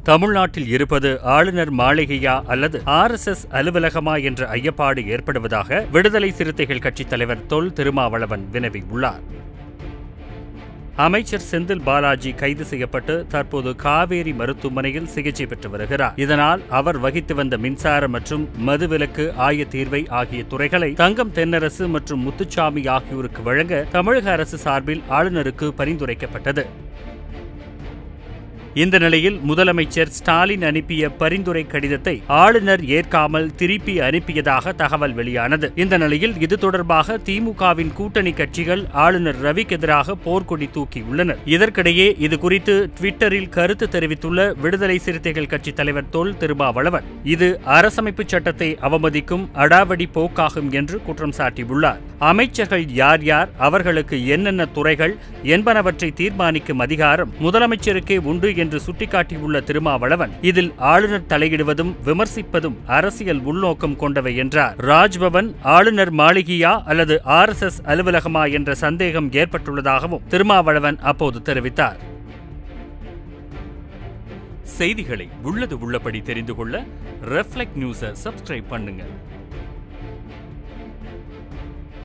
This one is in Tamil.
தமிழ்நாட்டில் இருப்பது ஆளுநர் மாளிகையா அல்லது ஆர்எஸ்எஸ் அலுவலகமா என்ற ஐயப்பாடு ஏற்படுவதாக விடுதலை சிறுத்தைகள் கட்சித் தலைவர் தொல் திருமாவளவன் வினவியுள்ளார் அமைச்சர் செந்தில் பாலாஜி கைது செய்யப்பட்டு தற்போது காவேரி மருத்துவமனையில் சிகிச்சை பெற்று வருகிறார் இதனால் அவர் வகித்து வந்த மின்சார மற்றும் மதுவிலக்கு ஆயத்தீர்வை ஆகிய துறைகளை தங்கம் தென்னரசு மற்றும் முத்துச்சாமி ஆகியோருக்கு வழங்க தமிழக அரசு சார்பில் ஆளுநருக்கு பரிந்துரைக்கப்பட்டது இந்த நிலையில் முதலமைச்சர் ஸ்டாலின் அனுப்பிய பரிந்துரை கடிதத்தை ஆளுநர் ஏற்காமல் திருப்பி அனுப்பியதாக தகவல் வெளியானது இந்த நிலையில் இது தொடர்பாக திமுகவின் கூட்டணி கட்சிகள் ஆளுநர் ரவிக்கு எதிராக போர்க்கொடி தூக்கியுள்ளனர் இதற்கிடையே இது குறித்து ட்விட்டரில் கருத்து தெரிவித்துள்ள விடுதலை சிறுத்தைகள் கட்சி தலைவர் தொல் திருமாவளவன் இது அரசமைப்பு சட்டத்தை அவமதிக்கும் அடாவடி போக்காகும் என்று குற்றம் சாட்டியுள்ளார் அமைச்சர்கள் யார் யார் அவர்களுக்கு என்னென்ன துறைகள் என்பனவற்றை தீர்மானிக்கும் அதிகாரம் முதலமைச்சருக்கே உண்டு என்று சுட்டிக்காட்டியுள்ள திருமாவளவன் இதில் ஆளுநர் தலையிடுவதும் விமர்சிப்பதும் அரசியல் உள்நோக்கம் கொண்டவை என்றார் ராஜ்பவன் ஆளுநர் மாளிகையா அல்லது ஆர்எஸ்எஸ் அலுவலகமா என்ற சந்தேகம் ஏற்பட்டுள்ளதாகவும் திருமாவளவன் அப்போது தெரிவித்தார் செய்திகளை உள்ளது உள்ளபடி தெரிந்து கொள்ள ரெஃப்ளெக்ட் நியூஸை சப்ஸ்கிரைப் பண்ணுங்க